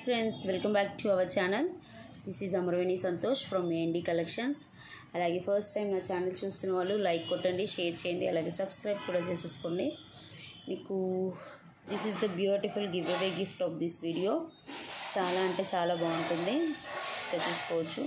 friends welcome back to our channel this is Amaraveni Santosh from AND collections అలాగే first time నా channel చూస్తున్న వాళ్ళు like కొట్టండి షేర్ చేయండి అలాగే సబ్స్క్రైబ్ కూడా చేసేసుకోండి మీకు this is the beautiful giveaway gift of this video చాలా అంటే చాలా బాగుంటుంది సో చూసుకోవచ్చు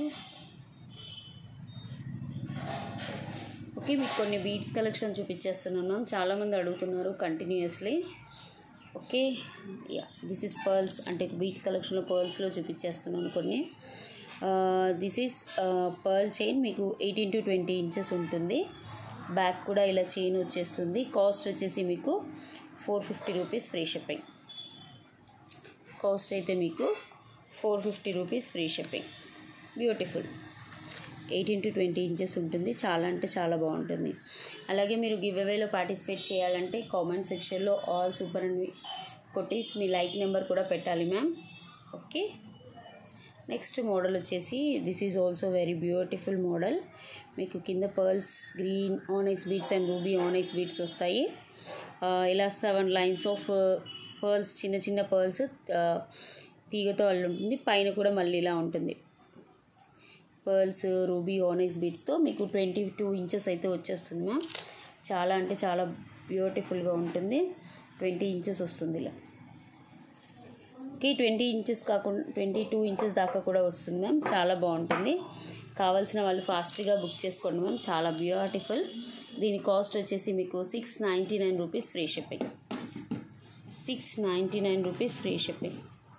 ఓకే మీకు కొన్ని బీడ్స్ కలెక్షన్ చూపించేస్తున్నాను చాలామంది అడుగుతున్నారు continuously okay yeah this is pearls అంటే బీట్స్ కలెక్షన్లో పర్ల్స్లో చూపించేస్తున్నాను కొన్ని దిస్ ఈస్ పర్ల్ చైన్ మీకు ఎయిటీన్ టు ట్వంటీ ఇంచెస్ ఉంటుంది బ్యాక్ కూడా ఇలా చైన్ వచ్చేస్తుంది కాస్ట్ వచ్చేసి మీకు four fifty rupees free shipping cost అయితే మీకు four fifty rupees free shipping beautiful eighteen to twenty inches ఉంటుంది చాలా అంటే చాలా బాగుంటుంది అలాగే మీరు గివ్ అవేలో పార్టిసిపేట్ చేయాలంటే కామెంట్ సెక్షన్లో ఆల్ సూపర్ అండ్ కొట్టేసి మీ లైక్ నెంబర్ కూడా పెట్టాలి మ్యామ్ ఓకే నెక్స్ట్ మోడల్ వచ్చేసి this is also very beautiful model మీకు కింద pearls green onyx beads and ruby onyx beads వస్తాయి ఇలా సెవెన్ లైన్స్ ఆఫ్ పర్ల్స్ చిన్న చిన్న పర్ల్స్ తీగతో అల్లు ఉంటుంది పైన కూడా మళ్ళీ ఇలా ఉంటుంది పర్ల్స్ రూబీ ఓనెక్స్ బీట్స్తో మీకు ట్వంటీ టూ ఇంచెస్ అయితే వచ్చేస్తుంది మ్యామ్ చాలా అంటే చాలా బ్యూటిఫుల్గా ఉంటుంది ట్వంటీ ఇంచెస్ వస్తుంది ఇలా ఓకే ట్వంటీ ఇంచెస్ కాకుండా ట్వంటీ టూ ఇంచెస్ దాకా కూడా వస్తుంది మ్యామ్ చాలా బాగుంటుంది కావాల్సిన వాళ్ళు ఫాస్ట్గా బుక్ చేసుకోండి మ్యామ్ చాలా బ్యూటిఫుల్ దీని కాస్ట్ వచ్చేసి మీకు six ninety nine rupees free shipping six ninety nine rupees free shipping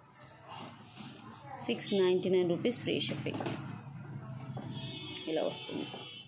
six ninety nine rupees free shipping ఇలా వస్తుంది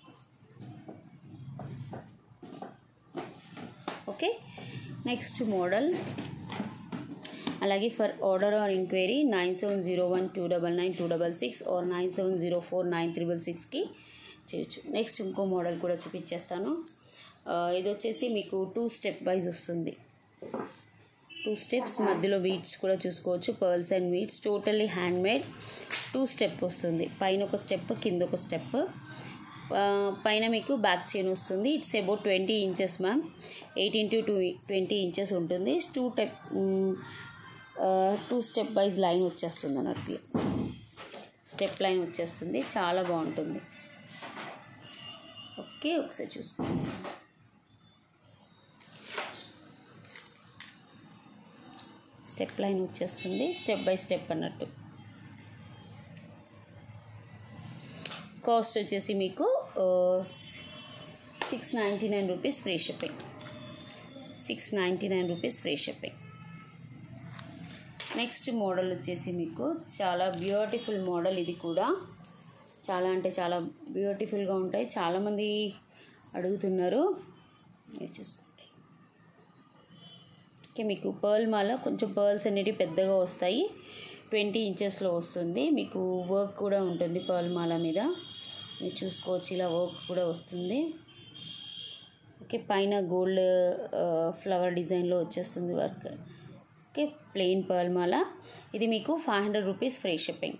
ఓకే నెక్స్ట్ మోడల్ అలాగే for order or enquiry nine seven zero one two double nine two double six or nine seven zero four nine triple సిక్స్కి చేయొచ్చు next ఇంకో model కూడా చూపించేస్తాను ఇది వచ్చేసి మీకు టూ స్టెప్ వైజ్ వస్తుంది టూ స్టెప్స్ మధ్యలో వీట్స్ కూడా చూసుకోవచ్చు pearls and beads totally handmade two step వస్తుంది పైన ఒక స్టెప్ కింద ఒక స్టెప్ పైన మీకు బ్యాక్ చైన్ వస్తుంది it's about twenty inches ma'am eighteen to two twenty inches ఉంటుంది two step two step wise line వచ్చేస్తుంది అన్నట్లు స్టెప్ లైన్ వచ్చేస్తుంది చాలా బాగుంటుంది ఓకే ఒకసారి చూసుకోండి స్టెప్ లైన్ వచ్చేస్తుంది స్టెప్ బై స్టెప్ అన్నట్టు కాస్ట్ వచ్చేసి మీకు six ninety nine rupees free shipping six ninety nine rupees free shipping next model వచ్చేసి మీకు చాలా బ్యూటిఫుల్ మోడల్ ఇది కూడా చాలా అంటే చాలా బ్యూటిఫుల్గా ఉంటాయి చాలామంది అడుగుతున్నారు చూసుకోండి ఓకే మీకు పర్ల్ మాల కొంచెం పర్ల్స్ అనేవి పెద్దగా వస్తాయి ట్వంటీ ఇంచెస్లో వస్తుంది మీకు వర్క్ కూడా ఉంటుంది పర్ల్ మాల మీద మీరు చూసుకోవచ్చు ఇలా వర్క్ కూడా వస్తుంది ఓకే పైన గోల్డ్ ఫ్లవర్ డిజైన్లో వచ్చేస్తుంది వర్క్ ఓకే ప్లెయిన్ పర్ల్ మాల ఇది మీకు five hundred rupees free shipping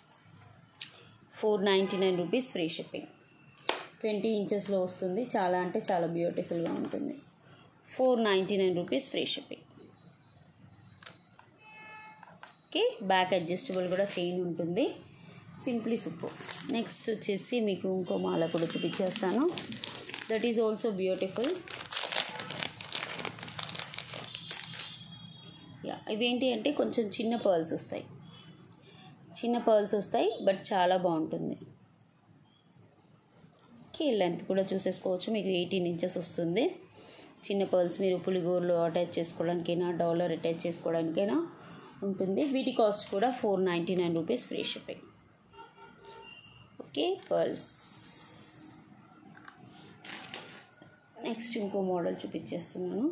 four ninety nine rupees free shipping twenty ఇంచెస్లో వస్తుంది చాలా అంటే చాలా బ్యూటిఫుల్గా ఉంటుంది four ninety nine rupees free shipping okay back adjustable కూడా చైన్ ఉంటుంది సింప్లీ సూపర్ నెక్స్ట్ వచ్చేసి మీకు ఇంకో మాల కూడా చూపించేస్తాను that is also beautiful yeah ఇవేంటి అంటే కొంచెం చిన్న పర్ల్స్ వస్తాయి చిన్న పర్ల్స్ వస్తాయి బట్ చాలా బాగుంటుంది ఓకే లెంత్ కూడా చూసేసుకోవచ్చు మీకు ఎయిటీన్ ఇంచెస్ వస్తుంది చిన్న పర్ల్స్ మీరు పులిగోరులో అటాచ్ చేసుకోవడానికైనా డాలర్ అటాచ్ చేసుకోవడానికైనా ఉంటుంది వీటి కాస్ట్ కూడా four ninety nine rupees free shipping okay pearls next ఇంకో మోడల్ చూపించేస్తున్నాను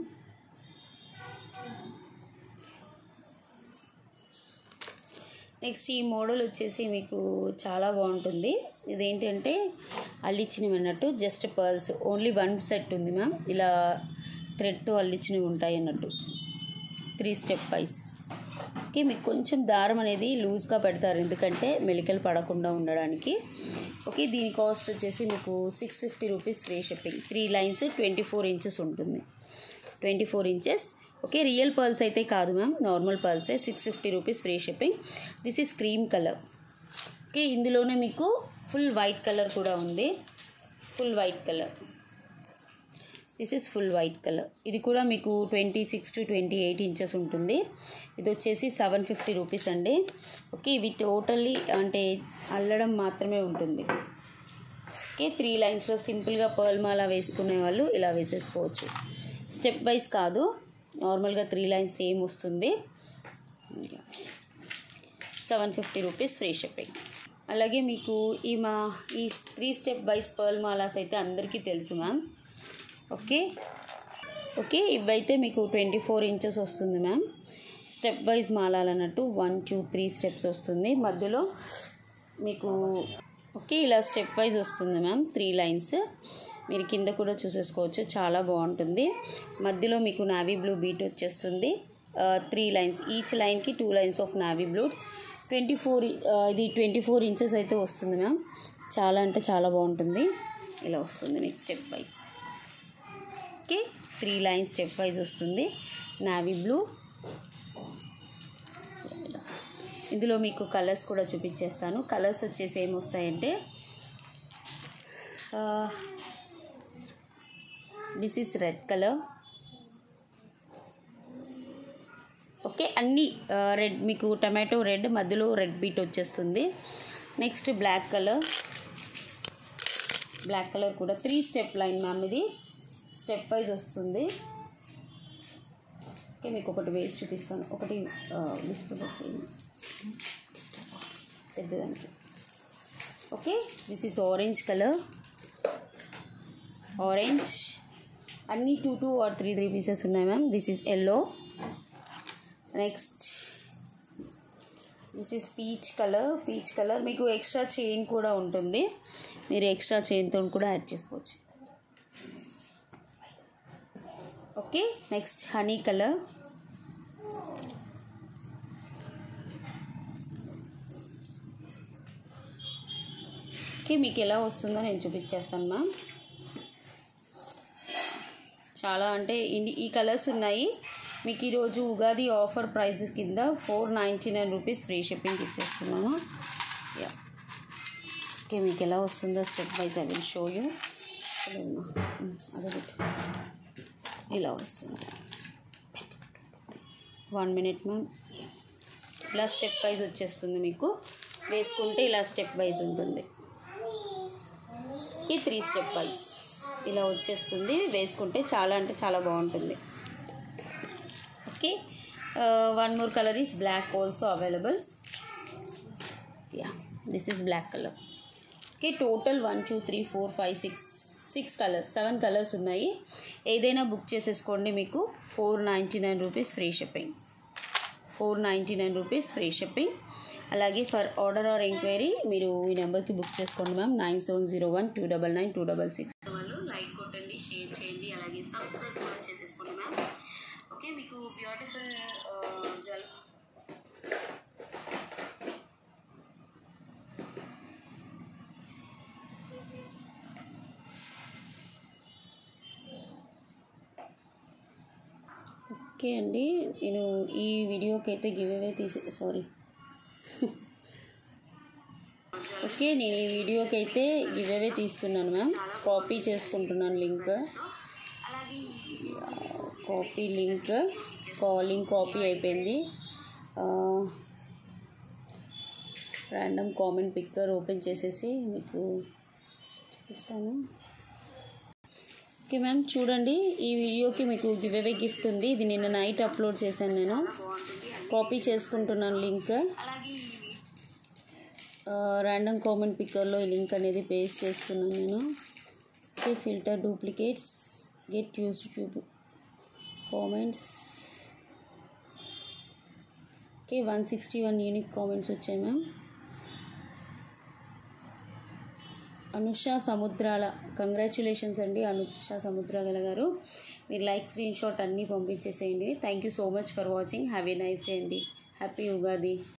నెక్స్ట్ ఈ మోడల్ వచ్చేసి మీకు చాలా బాగుంటుంది ఇదేంటంటే అల్లిచ్చినవి అన్నట్టు just pearls only one set ఉంది మ్యామ్ ఇలా థ్రెడ్తో అల్లిచ్చినవి ఉంటాయి అన్నట్టు త్రీ స్టెప్ వైస్ ఓకే మీకు కొంచెం దారం అనేది లూజ్గా పెడతారు ఎందుకంటే మెలికలు పడకుండా ఉండడానికి ఓకే దీని కాస్ట్ వచ్చేసి మీకు six fifty rupees free shipping three lines twenty four inches ఉంటుంది twenty four inches okay real pearls అయితే కాదు మ్యామ్ నార్మల్ పర్ల్సే six fifty rupees free shipping this is cream colour okay ఇందులోనే మీకు ఫుల్ వైట్ కలర్ కూడా ఉంది full white colour this is full white colour ఇది కూడా మీకు twenty six to twenty eight inches ఉంటుంది ఇది వచ్చేసి సెవెన్ ఫిఫ్టీ రూపీస్ అండి ఓకే ఇవి టోటల్లీ అంటే అల్లడం మాత్రమే ఉంటుంది ఓకే త్రీ లైన్స్లో సింపుల్గా పర్ల్ మాల వేసుకునే వాళ్ళు ఇలా వేసేసుకోవచ్చు స్టెప్ వైజ్ కాదు నార్మల్గా త్రీ లైన్స్ సేమ్ వస్తుంది seven fifty rupees free shipping అలాగే మీకు ఈ మా ఈ త్రీ స్టెప్ వైజ్ పర్ల్ మాలాస్ అయితే అందరికీ తెలుసు మ్యామ్ ఓకే ఓకే ఇవైతే మీకు ట్వంటీ ఫోర్ ఇంచెస్ వస్తుంది మ్యామ్ స్టెప్ వైజ్ మాలాలు అన్నట్టు వన్ టూ త్రీ స్టెప్స్ వస్తుంది మధ్యలో మీకు ఓకే ఇలా స్టెప్ వైజ్ వస్తుంది మ్యామ్ త్రీ లైన్స్ మీరు కింద కూడా చూసేసుకోవచ్చు చాలా బాగుంటుంది మధ్యలో మీకు నావీ బ్లూ బీట్ వచ్చేస్తుంది త్రీ లైన్స్ ఈచ్ లైన్కి two lines of navy blue twenty four ఇది ట్వంటీ ఫోర్ ఇంచెస్ అయితే వస్తుంది మ్యామ్ చాలా అంటే చాలా బాగుంటుంది ఇలా వస్తుంది మీకు step wise okay three lines step wise వస్తుంది నావీ బ్లూ ఇందులో మీకు కలర్స్ కూడా చూపించేస్తాను కలర్స్ వచ్చేసి ఏమొస్తాయంటే this is red colour okay అన్ని రెడ్ మీకు టమాటో రెడ్ మధ్యలో రెడ్ బీట్ వచ్చేస్తుంది next black colour black colour కూడా త్రీ స్టెప్ లైన్ మ్యామ్ ఇది స్టెప్ వైజ్ వస్తుంది ఓకే మీకు ఒకటి వేసి చూపిస్తాను ఒకటి డిస్ప్లే పెద్దదానికి okay this is orange colour orange అన్నీ two two or three three pieces ఉన్నాయి ma'am this is yellow next this is peach colour peach colour మీకు ఎక్స్ట్రా చైన్ కూడా ఉంటుంది మీరు ఎక్స్ట్రా చైన్తో కూడా యాడ్ చేసుకోవచ్చు okay next honey colour okay మీకు ఎలా వస్తుందో నేను చూపించేస్తాను మ్యామ్ చాలా అంటే ఇన్ని ఈ కలర్స్ ఉన్నాయి మీకు ఈరోజు ఉగాది ఆఫర్ ప్రైస్ కింద four ninety nine rupees free shipping ఇచ్చేస్తున్నాము యా ఓకే మీకు ఎలా వస్తుందో step wise I will show you అదే పెట్టు ఇలా వస్తుంది వన్ మినిట్ మ్యామ్ ఇలా స్టెప్ వైజ్ వచ్చేస్తుంది మీకు వేసుకుంటే ఇలా స్టెప్ వైజ్ ఉంటుంది ఈ త్రీ స్టెప్ వైజ్ ఇలా వచ్చేస్తుంది వేసుకుంటే చాలా అంటే చాలా బాగుంటుంది okay one more colour is black also available yeah this is black colour okay total one two three four five six six colours seven colours ఉన్నాయి ఏదైనా బుక్ చేసేసుకోండి మీకు four ninety nine rupees free shipping four ninety nine rupees free shipping అలాగే for order or enquiry మీరు ఈ నెంబర్కి book చేసుకోండి ma'am nine seven zero one two double nine two double six వాళ్ళు లైక్ కొట్టండి షేర్ చేయండి అలాగే సబ్స్క్రైబ్ కూడా చేసేసుకోండి మ్యామ్ ఓకే మీకు బ్యూటిఫుల్ జ్వల్ ఓకే అండి నేను ఈ వీడియోకి అయితే గివ్ అవే తీసి సారీ ఓకే నేను ఈ వీడియోకి అయితే గివ్ అవే తీస్తున్నాను మ్యామ్ కాపీ చేసుకుంటున్నాను link copy link link copy అయిపోయింది ర్యాండమ్ కామెంట్ పిక్కర్ ఓపెన్ చేసేసి మీకు చూపిస్తాను ఓకే మ్యామ్ చూడండి ఈ వీడియోకి మీకు గివ్ అవే గిఫ్ట్ ఉంది ఇది నిన్న నైట్ అప్లోడ్ చేశాను నేను కాపీ చేసుకుంటున్నాను లింక్ ర్యాండమ్ కామెంట్ పిక్కర్లో ఈ లింక్ అనేది పేస్ట్ చేస్తున్నాను నేను okay filter duplicates get YouTube comments okay one sixty one unique comments వచ్చాయి మ్యామ్ అనుష సముద్రాల కంగ్రాచులేషన్స్ అండి అనుష సముద్రాల గారు మీరు లైక్ స్క్రీన్ షాట్ అన్నీ పంపించేసేయండి thank you so much for watching have a nice day అండి హ్యాపీ ఉగాది